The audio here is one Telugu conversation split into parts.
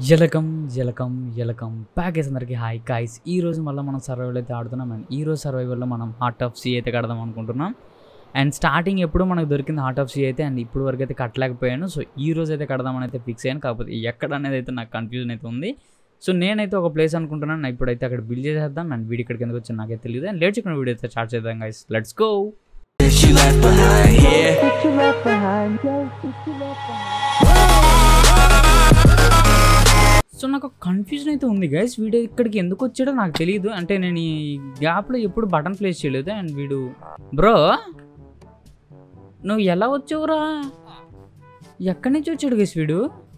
ఎలకం ఎలకం ఎలకం ప్యాకేజ్ అందరికి హాయ్ కాయ్స్ ఈ రోజు మళ్ళీ మనం సర్వైవల్ అయితే ఆడుతున్నాం అండ్ ఈ రోజు సర్వైవల్లో మనం హార్ట్ ఆఫ్ సీ అయితే కడదాం అనుకుంటున్నాం అండ్ స్టార్టింగ్ ఎప్పుడు మనకు దొరికింది హార్ట్ ఆఫ్ సీ అయితే అండ్ ఇప్పుడు వరకు అయితే కట్టలేకపోయాను సో ఈ రోజు అయితే కడదామని అయితే ఫిక్స్ అయ్యాను కాకపోతే ఎక్కడ అనేది అయితే నాకు కన్ఫ్యూజన్ అయితే ఉంది సో నేనైతే ఒక ప్లేస్ అనుకుంటున్నాను ఇప్పుడైతే అక్కడ బిల్డ్ చేసేద్దాం అండ్ వీడి ఇక్కడికి ఎందుకు వచ్చి నాకైతే తెలియదు అండ్ లేట్ చిన్న వీడియో అయితే స్టార్ట్ చేద్దాం guys let's go she left behind here. What you left behind, yo, what you left behind. So నాకు కన్ఫ్యూజన్ అయితే ఉంది గైస్ వీడు ఇక్కడికి ఎందుకు వచ్చాడో నాకు తెలియదు అంటే నేను ఈ గ్యాప్లో ఎప్పుడు బటన్ ప్లేస్ చేయలేదు అండ్ వీడు బ్రో నువ్వు ఎలా వచ్చావురా ఎక్కడి నుంచి వచ్చాడు గైస్ వీడు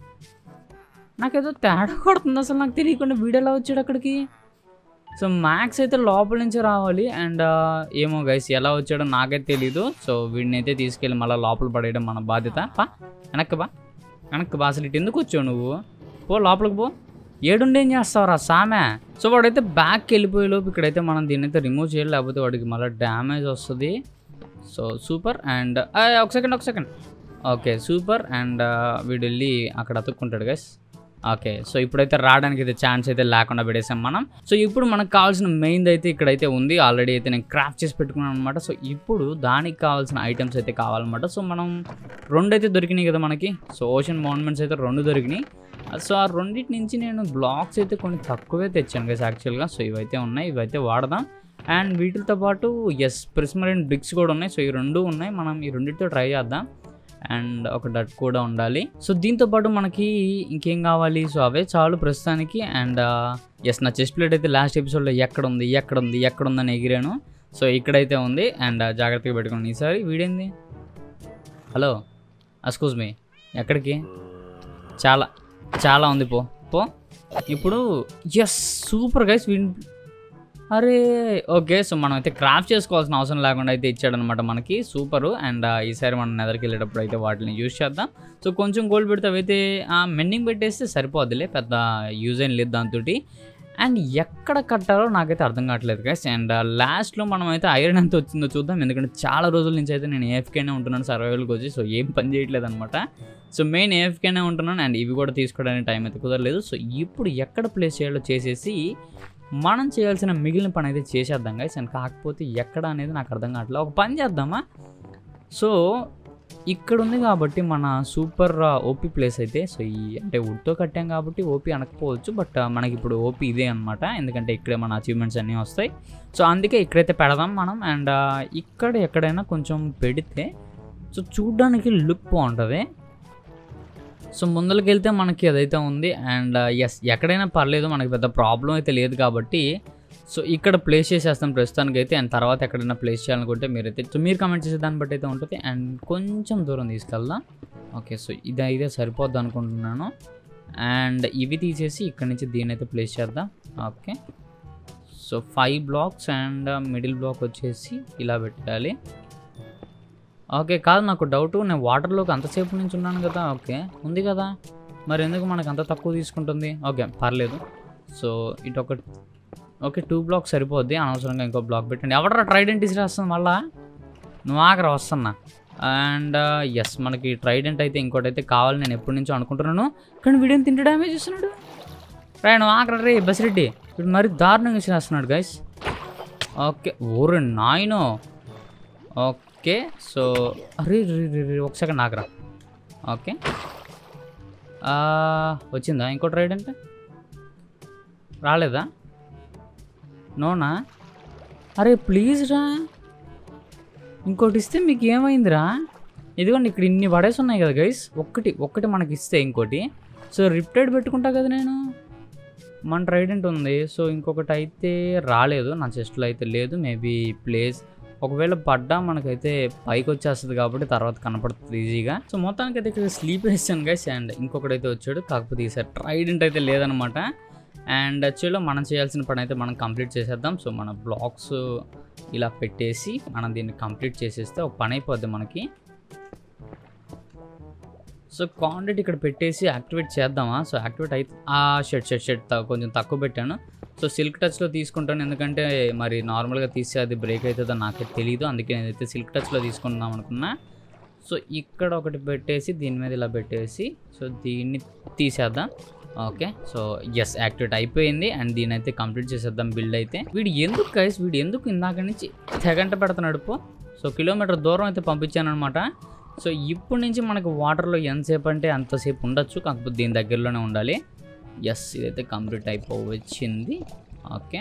నాకేదో తేడా కొడుతుంది అసలు నాకు తెలియకుండా వీడు ఎలా వచ్చాడు అక్కడికి సో మ్యాక్స్ అయితే లోపల నుంచి రావాలి అండ్ ఏమో గైస్ ఎలా వచ్చాడో నాకైతే తెలీదు సో వీడిని అయితే తీసుకెళ్ళి మళ్ళీ లోపల పడేయడం మన బాధ్యత పా వెనక్కి బా వెనక్కి బా అసలు ఇటు ఎందుకు వచ్చావు నువ్వు పో లోపలికి పో ఏడుండి ఏం చేస్తావురా సామె సో వాడైతే బ్యాక్కి వెళ్ళిపోయే లోపు ఇక్కడైతే మనం దీన్ని అయితే రిమూవ్ చేయాలి లేకపోతే వాడికి మళ్ళీ డ్యామేజ్ వస్తుంది సో సూపర్ అండ్ ఒక సెకండ్ ఒక సెకండ్ ఓకే సూపర్ అండ్ వీడు వెళ్ళి అక్కడ అతుక్కుంటాడు గైస్ ఓకే సో ఇప్పుడైతే రావడానికి అయితే ఛాన్స్ అయితే లేకుండా పెట్టేసాం మనం సో ఇప్పుడు మనకు కావాల్సిన మెయిన్ అయితే ఇక్కడైతే ఉంది ఆల్రెడీ అయితే నేను క్రాఫ్ట్ చేసి పెట్టుకున్నాను అనమాట సో ఇప్పుడు దానికి కావాల్సిన ఐటమ్స్ అయితే కావాలన్నమాట సో మనం రెండు అయితే దొరికినాయి కదా మనకి సో ఓషన్ మౌంట్మెంట్స్ అయితే రెండు దొరికినాయి సో ఆ రెండింటి నుంచి నేను బ్లాక్స్ అయితే కొన్ని తక్కువే తెచ్చాను కదా యాక్చువల్గా సో ఇవైతే ఉన్నాయి ఇవైతే వాడదాం అండ్ వీటితో పాటు ఎస్ ప్రిస్మరిన్ బ్రిక్స్ కూడా ఉన్నాయి సో ఈ రెండు ఉన్నాయి మనం ఈ రెండింటితో ట్రై చేద్దాం అండ్ ఒక డట్ కూడా ఉండాలి సో దీంతో పాటు మనకి ఇంకేం కావాలి సో అవే చాలు ప్రస్తుతానికి అండ్ ఎస్ నా చెస్ట్ ప్లేట్ అయితే లాస్ట్ ఎపిసోడ్లో ఎక్కడ ఉంది ఎక్కడ ఉంది ఎక్కడ ఉందని ఎగిరాను సో ఇక్కడైతే ఉంది అండ్ జాగ్రత్తగా పెట్టుకున్నాను ఈసారి వీడేంది హలో అస్కూజ్ మీ ఎక్కడికి చాలా చాలా ఉంది పో పో ఇప్పుడు ఎస్ సూపర్ గైస్ వీడి అరే ఓకే సో మనం అయితే క్రాఫ్ట్ చేసుకోవాల్సిన అవసరం లేకుండా అయితే ఇచ్చాడనమాట మనకి సూపరు అండ్ ఈసారి మనం నెదరికి వెళ్ళేటప్పుడు అయితే వాటిని యూజ్ చేద్దాం సో కొంచెం గోల్డ్ పెడితే అవైతే మెండింగ్ పెట్టేస్తే సరిపోద్దిలే పెద్ద యూజ్ ఏం లేదు దాంతో అండ్ ఎక్కడ కట్టాలో నాకైతే అర్థం కావట్లేదు గైస్ అండ్ లాస్ట్లో మనం అయితే ఐరన్ ఎంత వచ్చిందో చూద్దాం ఎందుకంటే చాలా రోజుల నుంచి అయితే నేను ఏఎఫ్కేనే ఉంటున్నాను సర్వైవల్కి వచ్చి సో ఏం పని చేయట్లేదు అనమాట సో మెయిన్ ఏఎఫ్కేనే ఉంటున్నాను అండ్ ఇవి కూడా తీసుకోవడానికి టైం అయితే కుదరలేదు సో ఇప్పుడు ఎక్కడ ప్లేస్ చేయాలో చేసేసి మనం చేయాల్సిన మిగిలిన పని అయితే చేసేద్దాం గైస్ అండ్ కాకపోతే ఎక్కడ అనేది నాకు అర్థం కావట్లేదు ఒక పని చేద్దామా సో ఇక్కడ ఉంది కాబట్టి మన సూపర్ ఓపీ ప్లేస్ అయితే సో ఈ అంటే వుడ్తో కట్టాం కాబట్టి ఓపీ అనకపోవచ్చు బట్ మనకి ఇప్పుడు ఓపీ ఇదే అనమాట ఎందుకంటే ఇక్కడే మన అచీవ్మెంట్స్ అన్నీ వస్తాయి సో అందుకే ఇక్కడైతే పెడదాం మనం అండ్ ఇక్కడ ఎక్కడైనా కొంచెం పెడితే సో చూడ్డానికి లుక్ బాగుంటుంది సో ముందరికి వెళ్తే మనకి అదైతే ఉంది అండ్ ఎస్ ఎక్కడైనా పర్లేదు మనకి పెద్ద ప్రాబ్లం అయితే లేదు కాబట్టి సో ఇక్కడ ప్లేస్ చేసేస్తాం ప్రస్తుతానికి అయితే అండ్ తర్వాత ఎక్కడైనా ప్లేస్ చేయాలనుకుంటే మీరైతే సో మీరు కమెంట్ చేసే దాన్ని బట్టి అయితే ఉంటుంది అండ్ కొంచెం దూరం తీసుకెళ్దాం ఓకే సో ఇది అయితే సరిపోద్ది అనుకుంటున్నాను అండ్ ఇవి తీసేసి ఇక్కడ నుంచి దీని అయితే ప్లేస్ చేద్దాం okay so five blocks and middle block వచ్చేసి ఇలా పెట్టాలి ఓకే కాదు నాకు డౌట్ నేను వాటర్లోకి అంతసేపు నుంచి ఉన్నాను కదా ఓకే ఉంది కదా మరి ఎందుకు మనకు అంత తక్కువ తీసుకుంటుంది ఓకే పర్లేదు సో ఇటు ఒక ఓకే టూ బ్లాక్స్ సరిపోద్ది అనవసరంగా ఇంకో బ్లాక్ పెట్టండి ఎవడరా ట్రైడెంట్ తీసుకురాస్తుంది మళ్ళా నువ్వు ఆగరా వస్తున్నా అండ్ ఎస్ మనకి ట్రైడెంట్ అయితే ఇంకోటి అయితే కావాలి నేను ఎప్పటి నుంచో అనుకుంటున్నాను కానీ వీడియో తింటే డ్యామేజ్ చేస్తున్నాడు రే నువ్వు ఆగరా రే బసిరెడ్డి వీడు మరి దారుణంగా చేస్తున్నాడు గైస్ ఓకే ఓరే నాయనో ఓకే సో అరే రే రే రే ఒక సెకండ్ ఆగరా ఓకే ఆ, వచ్చిందా ఇంకో ట్రైడ్ అంటే రాలేదా నోనా అరే ప్లీజ్ రా ఇంకోటి ఇస్తే మీకు ఏమైందిరా ఇదిగోండి ఇక్కడ ఇన్ని పడేసి ఉన్నాయి కదా గైస్ ఒక్కటి ఒక్కటి మనకి ఇస్తే ఇంకోటి సో రిప్టైడ్ పెట్టుకుంటా కదా నేను మన ట్రైడెంట్ ఉంది సో ఇంకొకటి అయితే రాలేదు నా చెస్ట్లో అయితే లేదు మేబీ ప్లేస్ ఒకవేళ పడ్డా మనకైతే పైకి వచ్చేస్తుంది కాబట్టి తర్వాత కనపడుతుంది ఈజీగా సో మొత్తానికి అయితే ఇక్కడ స్లీప్ వేసాను గైస్ అండ్ ఇంకొకటి అయితే వచ్చాడు కాకపోతే ఈసారి ట్రైడెంట్ అయితే లేదనమాట అండ్ యాక్చువల్గా మనం చేయాల్సిన పని అయితే మనం కంప్లీట్ చేసేద్దాం సో మన బ్లాక్స్ ఇలా పెట్టేసి మనం దీన్ని కంప్లీట్ చేసేస్తే ఒక పని అయిపోద్ది మనకి సో కాంటెంట్ ఇక్కడ పెట్టేసి యాక్టివేట్ చేద్దామా సో యాక్టివేట్ అయితే ఆ షెడ్ షెడ్ షెడ్ కొంచెం తక్కువ పెట్టాను సో సిల్క్ టచ్లో తీసుకుంటాను ఎందుకంటే మరి నార్మల్గా తీస్తే అది బ్రేక్ అవుతుందో నాకే తెలియదు అందుకే నేనైతే సిల్క్ టచ్లో తీసుకుందాం అనుకున్నా సో ఇక్కడ ఒకటి పెట్టేసి దీని మీద ఇలా పెట్టేసి సో దీన్ని తీసేద్దాం ఓకే సో ఎస్ యాక్టివేట్ అయిపోయింది అండ్ దీని అయితే కంప్లీట్ చేసేద్దాం బిల్డ్ అయితే వీడు ఎందుకు గైస్ వీడు ఎందుకు ఇందాక నుంచి తెగంట పెడుతున్నాడు పో సో కిలోమీటర్ దూరం అయితే పంపించాను అనమాట సో ఇప్పుడు నుంచి మనకు వాటర్లో ఎంతసేపు అంటే అంతసేపు ఉండొచ్చు కాకపోతే దీని దగ్గరలోనే ఉండాలి ఎస్ ఇదైతే కంప్లీట్ అయిపోవచ్చింది ఓకే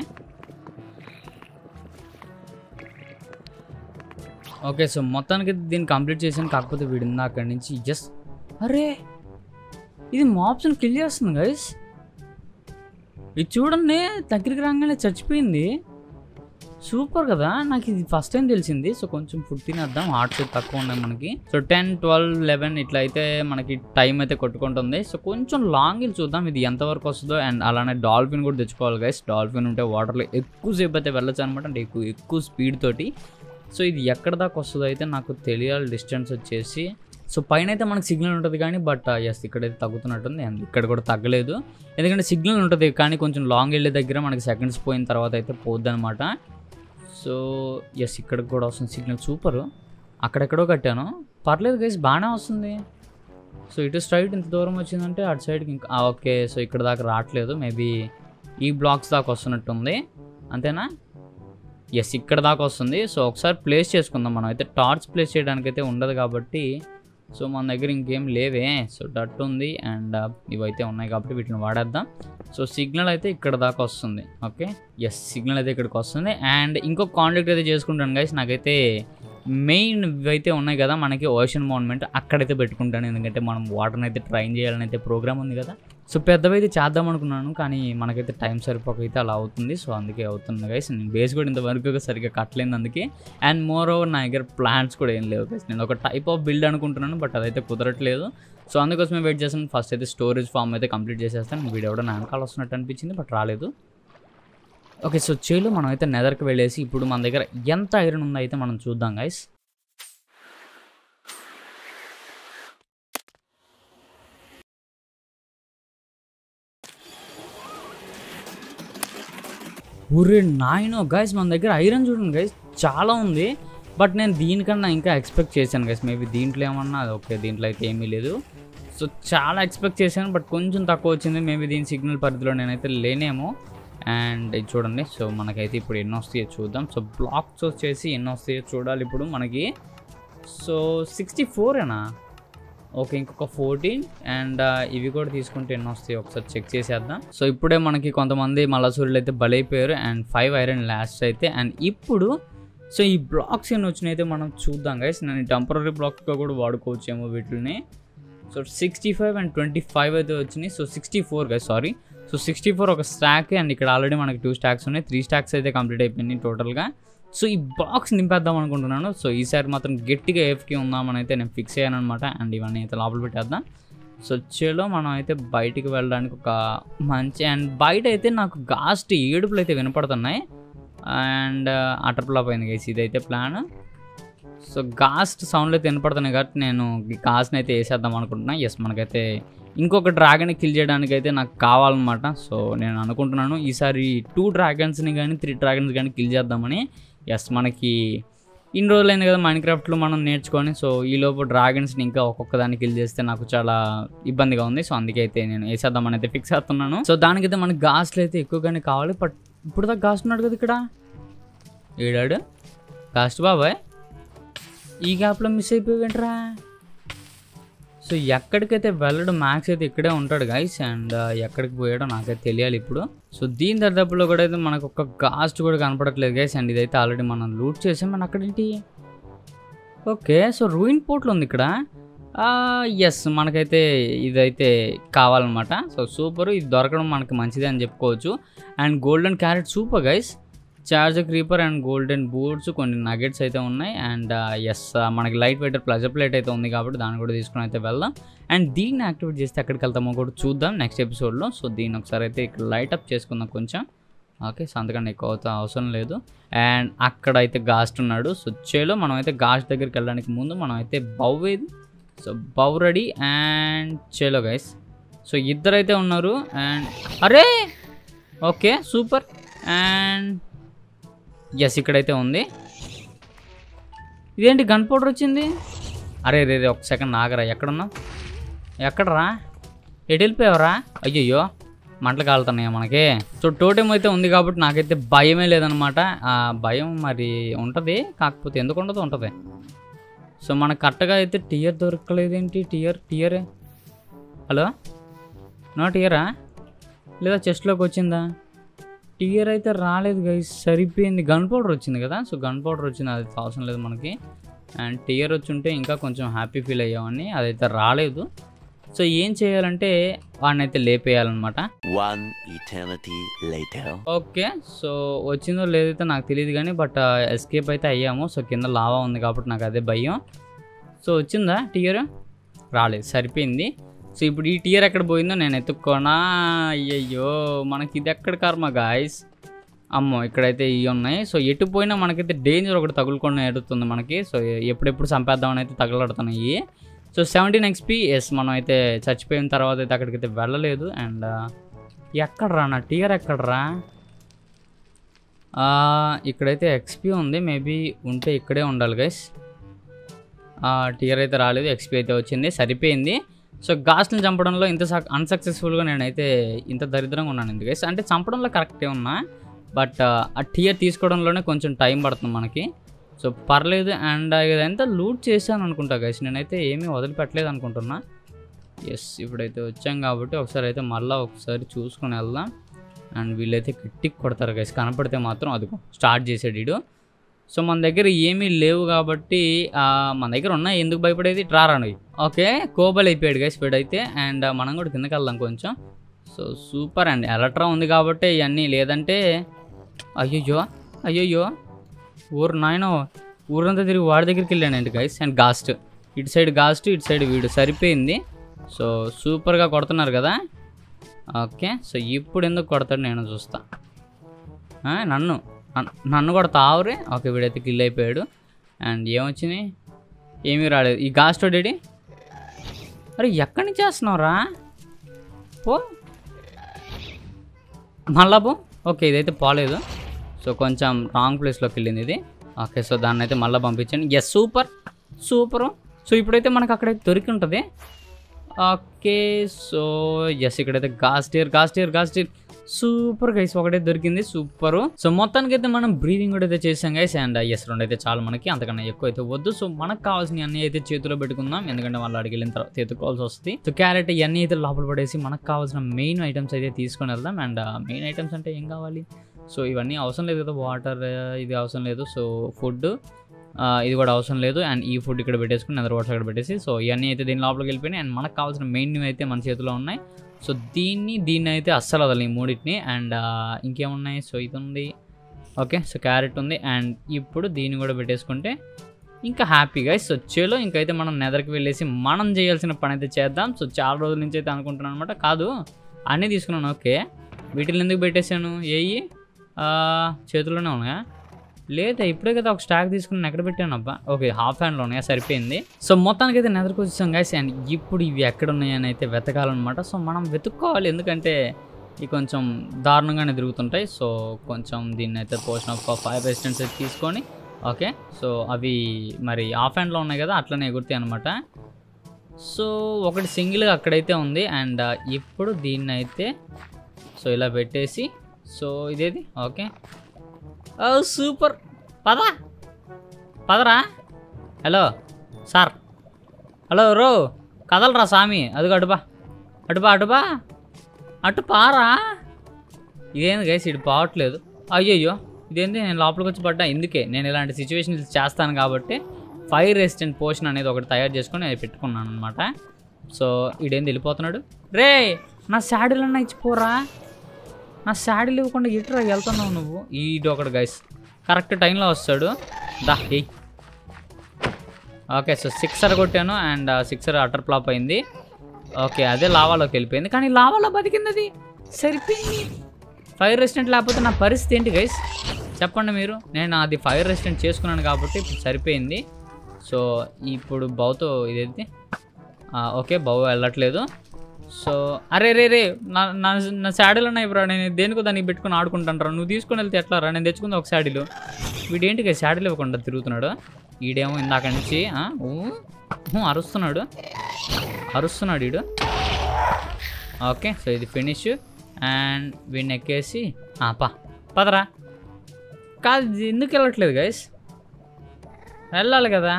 ఓకే సో మొత్తానికి దీన్ని కంప్లీట్ చేశాను కాకపోతే వీడింది అక్కడి నుంచి జస్ట్ అరే ఇది మాప్స్ని కిల్ చేస్తుంది గైస్ ఇది చూడండి దగ్గరికి రాగానే చచ్చిపోయింది సూపర్ కదా నాకు ఇది ఫస్ట్ టైం తెలిసింది సో కొంచెం ఫుడ్ తినేద్దాం హార్ట్స్ తక్కువ ఉన్నాయి మనకి సో టెన్ ట్వెల్వ్ లెవెన్ ఇట్లా అయితే మనకి టైం అయితే కొట్టుకుంటుంది సో కొంచెం లాంగ్ వెళ్ళి చూద్దాం ఇది ఎంతవరకు వస్తుందో అండ్ అలానే డాల్ఫిన్ కూడా తెచ్చుకోవాలి గైస్ డాల్ఫిన్ ఉంటే వాటర్లో ఎక్కువసేపు అయితే వెళ్ళొచ్చు అనమాట అంటే ఎక్కువ ఎక్కువ స్పీడ్ తోటి సో ఇది ఎక్కడ దాకా వస్తుందో అయితే నాకు తెలియాలి డిస్టెన్స్ వచ్చేసి సో పైన అయితే మనకు సిగ్నల్ ఉంటుంది కానీ బట్ ఎస్ ఇక్కడైతే తగ్గుతున్నట్టుంది అండ్ ఇక్కడ కూడా తగ్గలేదు ఎందుకంటే సిగ్నల్ ఉంటుంది కానీ కొంచెం లాంగ్ వెళ్ళే దగ్గర మనకి సెకండ్స్ పోయిన తర్వాత అయితే పోద్ది అనమాట సో ఎస్ ఇక్కడికి కూడా వస్తుంది సిగ్నల్ సూపర్ అక్కడెక్కడో కట్టాను పర్లేదు గైస్ బాగానే వస్తుంది సో ఇటు స్ట్రైట్ ఇంత దూరం వచ్చిందంటే అటు సైడ్కి ఇంకా ఆ, ఓకే సో ఇక్కడ దాకా రావట్లేదు మేబీ ఈ బ్లాక్స్ దాకా వస్తున్నట్టుంది అంతేనా ఎస్ ఇక్కడ దాకా వస్తుంది సో ఒకసారి ప్లేస్ చేసుకుందాం మనం అయితే టార్చ్ ప్లేస్ చేయడానికి అయితే ఉండదు కాబట్టి సో మన దగ్గర ఇంకేం లేవే సో డట్ ఉంది అండ్ ఇవైతే ఉన్నాయి కాబట్టి వీటిని వాడేద్దాం సో సిగ్నల్ అయితే ఇక్కడ దాకా వస్తుంది ఓకే ఎస్ సిగ్నల్ అయితే ఇక్కడికి వస్తుంది అండ్ ఇంకో కాంటాక్ట్ అయితే చేసుకుంటాను గైస్ నాకైతే మెయిన్ ఇవైతే ఉన్నాయి కదా మనకి ఓషన్ మౌన్మెంట్ అక్కడైతే పెట్టుకుంటాను ఎందుకంటే మనం వాటర్ని అయితే ట్రైన్ చేయాలని అయితే ప్రోగ్రామ్ ఉంది కదా సో పెద్దవైతే చేద్దాం అనుకున్నాను కానీ మనకైతే టైం సరిపోకైతే అలా అవుతుంది సో అందుకే అవుతుంది గైస్ నేను బేస్ కూడా ఇంతవరకు సరిగ్గా కట్టలేదు అందుకే అండ్ మోర్ ఓవర్ నా దగ్గర ప్లాన్స్ కూడా ఏం లేవు గైస్ నేను ఒక టైప్ ఆఫ్ బిల్డ్ అనుకుంటున్నాను బట్ అదైతే కుదరట్లేదు సో అందుకోసమే వెయిట్ చేస్తాను ఫస్ట్ అయితే స్టోరేజ్ ఫామ్ అయితే కంప్లీట్ చేసేస్తాను వీడియో కూడా నా వెనకాల వస్తున్నట్టు అనిపించింది బట్ రాలేదు ఓకే సో చేలో మనం అయితే నెదర్కి వెళ్ళేసి ఇప్పుడు మన దగ్గర ఎంత ఐరన్ ఉందో అయితే మనం చూద్దాం గైస్ ఊరే నాయనో గైస్ మన దగ్గర ఐరన్ చూడండి గైస్ చాలా ఉంది బట్ నేను దీనికన్నా ఇంకా ఎక్స్పెక్ట్ చేశాను గైస్ మేబీ దీంట్లో ఏమన్నా అది ఓకే దీంట్లో అయితే ఏమీ లేదు సో చాలా ఎక్స్పెక్ట్ చేశాను బట్ కొంచెం తక్కువ వచ్చింది మేబీ దీని సిగ్నల్ పరిధిలో నేనైతే లేనేమో అండ్ ఇది చూడండి సో మనకైతే ఇప్పుడు ఎన్ని వస్తాయో చూద్దాం సో బ్లాక్స్ వచ్చేసి ఎన్ని వస్తాయో చూడాలి ఇప్పుడు మనకి సో సిక్స్టీ ఫోరేనా ఓకే ఇంకొక ఫోర్టీన్ అండ్ ఇవి కూడా తీసుకుంటే ఎన్ని వస్తాయి ఒకసారి చెక్ చేసేద్దాం సో ఇప్పుడే మనకి కొంతమంది మల్లసూరులు అయితే బలైపోయారు అండ్ ఫైవ్ ఐరన్ లాస్ట్ అయితే అండ్ ఇప్పుడు సో ఈ బ్లాక్స్ ఎన్ని వచ్చినాయి అయితే మనం చూద్దాం గైస్ నేను టెంపరీ బ్లాక్స్గా కూడా వాడుకోవచ్చేమో వీటిని so sixty five and twenty five అయితే వచ్చినాయి so sixty four guys sorry so sixty four ఒక స్టాక్ అండ్ ఇక్కడ ఆల్రెడీ మనకి టూ స్టాక్స్ ఉన్నాయి త్రీ స్టాక్స్ అయితే కంప్లీట్ అయిపోయినాయి టోటల్గా సో ఈ బాక్స్ నింపేద్దాం అనుకుంటున్నాను సో ఈసారి మాత్రం గట్టిగా ఏఫ్కి ఉందామని అయితే నేను ఫిక్స్ అయ్యాను అనమాట అండ్ ఇవన్నీ అయితే లోపల పెట్టేద్దాం సో వచ్చేలో మనం అయితే బయటికి వెళ్ళడానికి ఒక మంచి అండ్ బయట అయితే నాకు గాస్ట్ ఏడుపులు అయితే వినపడుతున్నాయి అండ్ అటర్ ఫ్లాప్ అయింది గైస్ ఇదైతే ప్లాన్ సో గాస్ట్ సౌండ్లు అయితే వినపడుతున్నాయి కాబట్టి నేను ఈ గాస్ట్ని అయితే వేసేద్దాం అనుకుంటున్నా ఎస్ మనకైతే ఇంకొక డ్రాగన్ కిల్ చేయడానికి అయితే నాకు కావాలన్నమాట సో నేను అనుకుంటున్నాను ఈసారి టూ డ్రాగన్స్ని కానీ త్రీ డ్రాగన్స్ కానీ కిల్ చేద్దామని ఎస్ మనకి ఇన్ని రోజులైంది కదా మైండ్ క్రాఫ్ట్లో మనం నేర్చుకొని సో ఈ లోపు డ్రాగన్స్ని ఇంకా ఒక్కొక్క దాన్ని కిల్ చేస్తే నాకు చాలా ఇబ్బందిగా ఉంది సో అందుకే అయితే నేను వేసేద్దామని అయితే ఫిక్స్ అవుతున్నాను సో దానికైతే మనకి గాస్ట్లు అయితే ఎక్కువగానే కావాలి బట్ ఇప్పుడు దాకా గాస్ట్ ఉన్నాడు కదా ఇక్కడ ఏడాడు గాస్ట్ బాబాయ్ ఈ గ్యాప్లో మిస్ అయిపోయావేంట్రా సో ఎక్కడికైతే వెళ్ళడం మ్యాక్స్ అయితే ఇక్కడే ఉంటాడు గైస్ అండ్ ఎక్కడికి పోయాడో నాకైతే తెలియాలి ఇప్పుడు సో దీని దరిదాపులో కూడా అయితే మనకు ఒక గాస్ట్ కూడా కనపడట్లేదు గైస్ అండ్ ఇదైతే ఆల్రెడీ మనం లూట్ చేసాం మన అక్కడేంటి ఓకే సో రూయిన్ పోర్ట్లు ఉంది ఇక్కడ ఎస్ మనకైతే ఇదైతే కావాలన్నమాట సో సూపర్ ఇది దొరకడం మనకి మంచిదే అని చెప్పుకోవచ్చు and golden carrot super guys charge creeper and golden boots కొన్ని నగెట్స్ అయితే ఉన్నాయి అండ్ ఎస్ మనకి లైట్ వెయిటర్ ప్లజర్ ప్లేట్ అయితే ఉంది కాబట్టి దాన్ని కూడా తీసుకుని అయితే వెళ్దాం అండ్ దీన్ని యాక్టివేట్ చేస్తే ఎక్కడికి వెళ్తామో కూడా చూద్దాం నెక్స్ట్ ఎపిసోడ్లో సో దీన్ని ఒకసారి అయితే ఇక్కడ లైట్ అప్ చేసుకుందాం కొంచెం ఓకే సో అంతకన్నా ఎక్కువ అవుతా అవసరం లేదు అండ్ అక్కడ అయితే గాస్ట్ ఉన్నాడు సో చేలో మనం అయితే గాస్ట్ దగ్గరికి వెళ్ళడానికి ముందు మనం అయితే బౌ ఏది సో బౌ రెడీ అండ్ చేలో గైస్ సో ఇద్దరు అయితే ఉన్నారు అండ్ అరే ఓకే సూపర్ అండ్ ఎస్ ఇక్కడైతే ఉంది ఇదేంటి గన్ పౌడర్ వచ్చింది అరే రే రే ఒక సెకండ్ ఆగరా ఎక్కడున్నావు ఎక్కడరా ఎటు వెళ్ళిపోయావరా అయ్యయ్యో మంటలు కాలుతున్నాయా మనకి సో టోటెం అయితే ఉంది కాబట్టి నాకైతే భయమే లేదనమాట ఆ భయం మరి ఉంటుంది కాకపోతే ఎందుకు ఉండదు ఉంటుంది సో మనకు కరెక్ట్గా అయితే టియర్ దొరకలేదేంటి టియర్ టియరే హలో నో టియరా లేదా చెస్ట్లోకి వచ్చిందా టియర్ అయితే రాలేదు గైస్ సరిపోయింది గన్ పౌడర్ వచ్చింది కదా సో గన్ పౌడర్ వచ్చింది అది అవసరం లేదు మనకి అండ్ టియర్ వచ్చి ఉంటే ఇంకా కొంచెం హ్యాపీ ఫీల్ అయ్యామని అదైతే రాలేదు సో ఏం చేయాలంటే వాడిని అయితే లేపేయాలన్నమాట One eternity later. Okay so వచ్చిందో లేదైతే నాకు తెలియదు కానీ బట్ ఎస్కేప్ అయితే అయ్యాము సో కింద లావా ఉంది కాబట్టి నాకు అదే భయం సో వచ్చిందా టియర్ రాలేదు సరిపోయింది సో ఇప్పుడు ఈ టియర్ ఎక్కడ పోయిందో నేను ఎత్తుక్కోనా అయ్యయ్యో మనకి ఇది ఎక్కడ కర్మ గాయస్ అమ్మో ఇక్కడైతే ఇవి ఉన్నాయి సో ఎటు పోయినా మనకైతే డేంజర్ ఒకటి తగులుకొని ఎడుతుంది మనకి సో ఎప్పుడెప్పుడు చంపేద్దామని అయితే తగలడుతున్నాయి సో సెవెంటీన్ ఎక్స్పీ ఎస్ మనం అయితే చచ్చిపోయిన తర్వాత అయితే అక్కడికైతే వెళ్ళలేదు అండ్ ఎక్కడరా నా టియర్ ఎక్కడరా ఆ, ఇక్కడైతే ఎక్స్పీ ఉంది మేబీ ఉంటే ఇక్కడే ఉండాలి గైస్ టియర్ అయితే రాలేదు ఎక్స్పీ అయితే వచ్చింది సరిపోయింది సో గాస్ట్ని చంపడంలో ఇంత అన్సక్సెస్ఫుల్గా నేనైతే ఇంత దరిద్రంగా ఉన్నాను ఎందుకు గైస్ అంటే చంపడంలో కరెక్టే ఉన్నా బట్ ఆ టియర్ తీసుకోవడంలోనే కొంచెం టైం పడుతుంది మనకి సో పర్లేదు అండ్ ఇదంతా లూట్ చేశాను అనుకుంటా గైస్ నేనైతే ఏమీ వదిలిపెట్టలేదు అనుకుంటున్నా ఎస్ ఇప్పుడైతే వచ్చాం కాబట్టి ఒకసారి అయితే మళ్ళీ ఒకసారి చూసుకొని వెళ్దాం అండ్ వీళ్ళైతే గట్టికి కొడతారు గైస్ కనపడితే మాత్రం అదిగో స్టార్ట్ చేసాడు వీడు సో మన దగ్గర ఏమీ లేవు కాబట్టి ఆ, మన దగ్గర ఉన్నాయి ఎందుకు భయపడేది ట్రారాను ఓకే కోబల్ అయిపోయాడు గైస్ వీడైతే అండ్ మనం కూడా కిందకి వెళ్దాం కొంచెం సో సూపర్ అండ్ ఎలక్ట్రా ఉంది కాబట్టి ఇవన్నీ లేదంటే అయ్యయ్యో అయ్యయ్యో ఊరు నాయన ఊరంతా తిరిగి వాడి దగ్గరికి వెళ్ళానండి గైస్ అండ్ గాస్ట్ ఇటు సైడ్ గాస్ట్ ఇటు సైడ్ వీడు సరిపోయింది సో సూపర్గా కొడుతున్నారు కదా ఓకే సో ఇప్పుడు ఎందుకు కొడతాడు నేను చూస్తా ఆ, నన్ను నన్ను- నన్ను కూడా తావురే ఓకే వీడైతే కిల్ అయిపోయాడు అండ్ ఏమొచ్చింది ఏమీ రాలేదు ఈ గాస్ట్ డేడి అరే ఎక్కడి నుంచి చేస్తున్నావురా పో మళ్ళా పో ఓకే ఇదైతే పోలేదు సో కొంచెం రాంగ్ ప్లేస్లోకి వెళ్ళింది ఇది ఓకే సో దాన్ని అయితే మళ్ళీ పంపించండి ఎస్ సూపర్ సూపరు సో ఇప్పుడైతే మనకు అక్కడైతే దొరికి ఉంటుంది ఓకే సో ఎస్ ఇక్కడైతే గాస్టియర్ గాస్టియర్ గాస్టియర్ సూపర్ గైస్ ఒకటే దొరికింది సూపర్ సో మొత్తానికి అయితే మనం బ్రీదింగ్ కూడా అయితే చేసాం గైస్ అండ్ ఎస్ రెండు అయితే చాలు మనకి అంతకన్నా ఎక్కువ అయితే వద్దు సో మనకు కావాల్సిన అన్ని అయితే చేతిలో పెట్టుకుందాం ఎందుకంటే వాళ్ళు అడిగి వెళ్ళిన తర్వాత ఎత్తుకోవాల్సి వస్తుంది సో క్యారెట్ ఇవన్నీ అయితే లోపల పడేసి మనకు కావాల్సిన మెయిన్ ఐటమ్స్ అయితే తీసుకొని వెళ్దాం అండ్ మెయిన్ ఐటమ్స్ అంటే ఏం కావాలి సో ఇవన్నీ అవసరం లేదు కదా వాటర్ ఇది అవసరం లేదు సో ఫుడ్ ఇది కూడా అవసరం లేదు అండ్ ఈ ఫుడ్ ఇక్కడ పెట్టేసుకుని అదర్ వాటర్ అక్కడ పెట్టేసి సో ఇవన్నీ అయితే దీని లోపలికి వెళ్ళిపోయినాయి అండ్ మనకు కావాల్సిన మెయిన్ అయితే మన చేతిలో ఉన్నాయి సో దీన్ని దీన్ని అయితే అస్సలు వదలి ఈ మూడింటిని అండ్ ఇంకేమున్నాయి సో ఇది ఉంది ఓకే సో క్యారెట్ ఉంది అండ్ ఇప్పుడు దీన్ని కూడా పెట్టేసుకుంటే ఇంకా హ్యాపీగా సో చేలో ఇంకైతే మనం నెదర్కి వెళ్ళేసి మనం చేయాల్సిన పని అయితే చేద్దాం సో చాలా రోజుల నుంచి అయితే అనుకుంటున్నాను అనమాట కాదు అన్నీ తీసుకున్నాను ఓకే వీటిని ఎందుకు పెట్టేశాను ఏయి చేతుల్లోనే ఉన్నాయా లేదా ఇప్పుడే కదా ఒక స్టాక్ తీసుకుని ఎక్కడ పెట్టాను అబ్బా ఓకే హాఫ్ హ్యాండ్లో ఉన్నాయా సరిపోయింది సో మొత్తానికి అయితే నెదర్కి వచ్చాం గైస్ అండ్ ఇప్పుడు ఇవి ఎక్కడ ఉన్నాయని అయితే వెతకాలన్నమాట సో మనం వెతుక్కోవాలి ఎందుకంటే ఇవి కొంచెం దారుణంగానే తిరుగుతుంటాయి సో కొంచెం దీన్ని అయితే పోషన్ ఆఫ్ ఫైవ్ రెసిడెంట్స్ అయితే తీసుకొని ఓకే సో అవి మరి హాఫ్ హ్యాండ్లో ఉన్నాయి కదా అట్లనే ఎగురుతాయి అనమాట సో ఒకటి సింగిల్ అక్కడైతే ఉంది అండ్ ఇప్పుడు దీన్ని అయితే సో ఇలా పెట్టేసి సో ఇదేది ఓకే ఓ సూపర్ పదా పదరా హలో సార్ హలో రో కదలరా స్వామి అదిగో అటుబా అటుబా అటుబా అటు పారా ఇదేంది గైస్ ఇటు పోవట్లేదు అయ్యయ్యో ఇదేంది నేను లోపలికి వచ్చి పడ్డా ఎందుకే నేను ఇలాంటి సిచ్యువేషన్స్ చేస్తాను కాబట్టి ఫైర్ రెసిస్టెంట్ పోషన్ అనేది ఒకటి తయారు చేసుకొని అది పెట్టుకున్నాను అనమాట సో ఈడేంది వెళ్ళిపోతున్నాడు రే నా శాడీలన్నా ఇచ్చిపోరా నా శాడీలు ఇవ్వకుండా ఇటురా వెళ్తున్నావు నువ్వు ఈడు ఒకడు గైస్ కరెక్ట్ టైంలో వస్తాడు దా ఎయ్ ఓకే సో సిక్సర్ కొట్టాను అండ్ సిక్సర్ అటర్ ఫ్లాప్ అయింది ఓకే అదే లావాలోకి వెళ్ళిపోయింది కానీ లావాలో బతికింది అది సరిపోయింది ఫైర్ రెసిడెంట్ లేకపోతే నా పరిస్థితి ఏంటి గైస్ చెప్పండి మీరు నేను అది ఫైర్ రెసిడెంట్ చేసుకున్నాను కాబట్టి ఇప్పుడు సరిపోయింది సో ఇప్పుడు బౌతో ఇదేంటి ఆ, ఓకే బౌ వెళ్ళట్లేదు సో అరే రే రే నా నా నా శాడీలు ఉన్నాయి బ్రో నేను దేనికో దానికి పెట్టుకుని ఆడుకుంటాను నువ్వు తీసుకొని వెళ్తే ఎట్లా రా నేను తెచ్చుకుంది ఒక శాడీలు వీడేంటి శాడీలు ఇవ్వకుండా తిరుగుతున్నాడు ఈడేమో ఇందాక నుంచి ఆ, ఊ, ఊ, అరుస్తున్నాడు అరుస్తున్నాడు ఈడు ఓకే సో ఇది ఫినిష్ అండ్ వీడిని ఎక్కేసి ఆ, పా పదరా కాదు ఇది ఎందుకు వెళ్ళట్లేదు గైస్ వెళ్ళాలి కదా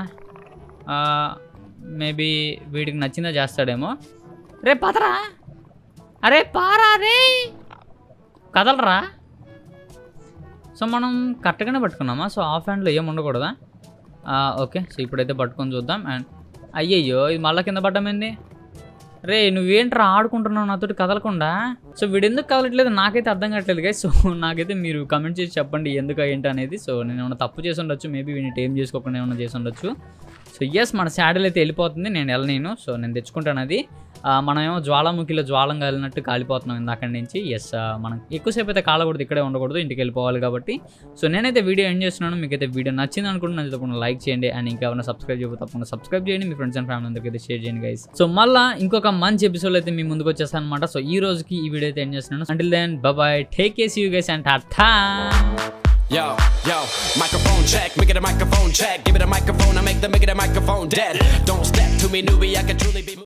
మేబీ వీడికి నచ్చిందో చేస్తాడేమో రే పదరా అరే పారా రే కదలరా సో మనం కరెక్ట్గానే పట్టుకున్నామా సో ఆఫ్ హ్యాండ్లో ఏం ఉండకూడదా ఆ, ఓకే సో ఇప్పుడైతే పట్టుకొని చూద్దాం అండ్ అయ్యయ్యో ఇది మళ్ళీ కింద పడ్డమైంది రే నువ్వేంట్రా ఆడుకుంటున్నావు నాతోటి కదలకుండా సో వీడు ఎందుకు కదలట్లేదు నాకైతే అర్థం కావట్లేదు గైస్ సో నాకైతే మీరు కమెంట్ చేసి చెప్పండి ఎందుకు ఏంటి అనేది సో నేను ఏమైనా తప్పు చేసి ఉండొచ్చు మేబీ వీడిని టేం చేసుకోకుండా ఏమైనా చేసి ఉండొచ్చు సో ఎస్ మన శాడిల్ అయితే వెళ్ళిపోతుంది నేను వెళ్ళలేను సో నేను తెచ్చుకుంటాను అది ఆ, మనం ఏమో జ్వాలాముఖిలో జ్వాలం కాలినట్టు కాలిపోతున్నాం ఇందాక నుంచి ఎస్ మనం ఎక్కువసేపు అయితే కాలకూడదు ఇక్కడే ఉండకూడదు ఇంటికి వెళ్ళిపోవాలి కాబట్టి సో నేనైతే వీడియో ఎండ్ చేస్తున్నాను మీకు అయితే వీడియో నచ్చింది అనుకుంటున్నాను తప్పకుండా లైక్ చేయండి అండ్ ఇంకా ఏమైనా సబ్స్క్రైబ్ చేయకపోతే తప్పకుండా సబ్స్క్రైబ్ చేయండి మీ ఫ్రెండ్స్ అండ్ ఫ్యామిలీ అందరికీ అయితే షేర్ చేయండి గైస్ సో మళ్ళీ ఇంకొక మంచి ఎపిసోడ్ అయితే మీ ముందుకు వచ్చేస్తాను అనమాట సో ఈ రోజుకి ఈ వీడియో అయితే ఎండ్ చేస్తున్నాను until then bye take care you guys and tata Yo, yo, microphone check, make it a microphone check. Give it a microphone, I make the make it a microphone dead. Don't step to me, newbie, I can truly be.